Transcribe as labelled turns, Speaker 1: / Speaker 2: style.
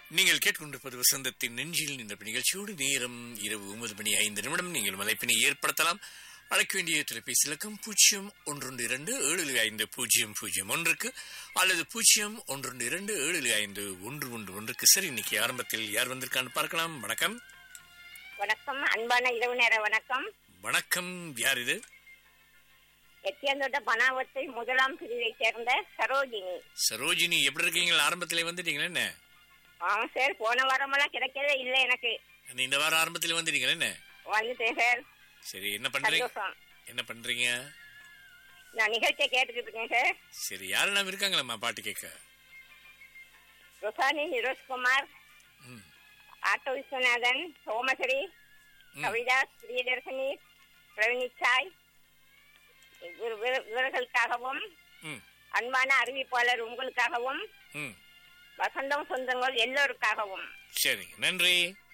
Speaker 1: நீங்கள் கேட்டுக்கொண்டிருப்பது வசந்தத்தின் நெஞ்சில் இந்த நிகழ்ச்சியோடு நேரம் இரவு ஒன்பது மணி ஐந்து நிமிடம் நீங்கள் மலைப்பினை ஏற்படுத்தலாம் அழைக்க வேண்டிய தொலைபேசி இலக்கம் பூஜ்ஜியம் ஒன்று இரண்டு ஏழு ஐந்து பூஜ்ஜியம் பூஜ்ஜியம் ஒன்றுக்கு அல்லது பூஜ்ஜியம் ஒன்று இரண்டு ஏழு ஐந்து ஒன்று ஒன்று ஒன்றுக்கு சரி இன்னைக்கு ஆரம்பத்தில் யார் வந்திருக்கான்னு பார்க்கலாம் வணக்கம்
Speaker 2: வணக்கம் அன்பான இரவு நேர வணக்கம்
Speaker 1: வணக்கம் யார் இது
Speaker 2: எத்தியாந்தோட்ட பனாவத்தை முதலாம் பிரிவை சேர்ந்த சரோஜினி
Speaker 1: சரோஜினி எப்படி இருக்கீங்க ஆரம்பத்திலே வந்துட்டீங்களா என்ன
Speaker 2: ஆமா சார் போன வாரமெல்லாம் கிடைக்கவே இல்லை எனக்கு
Speaker 1: நீ இந்த வாரம் ஆரம்பத்திலே வந்துட்டீங்களா என்ன
Speaker 2: வந்துட்டேன் சார்
Speaker 1: சரி என்ன பண்றீங்க
Speaker 2: சந்தோஷம்
Speaker 1: என்ன பண்றீங்க
Speaker 2: நான் நிகழ்ச்சியை கேட்டுக்கிட்டு இருக்கேன் சார்
Speaker 1: சரி யாரெல்லாம் இருக்காங்களம்மா பாட்டு கேட்க
Speaker 2: ருசானி நிரோஷ்குமார்
Speaker 1: ம்
Speaker 2: ஆட்டோ விஸ்வநாதன் சோமசரி
Speaker 1: ம்.
Speaker 2: கவிதா பிரியதர்ஷினி பிரவீனிச்சாய் இவர்- இவர்- இவர்களுக்காகவும்
Speaker 1: ம்
Speaker 2: அன்பான அறிவிப்பாளர் உங்களுக்காகவும்
Speaker 1: ம்
Speaker 2: வசந்தம் சொந்தங்கள் எல்லோருக்காகவும்
Speaker 1: சரிங்க நன்றி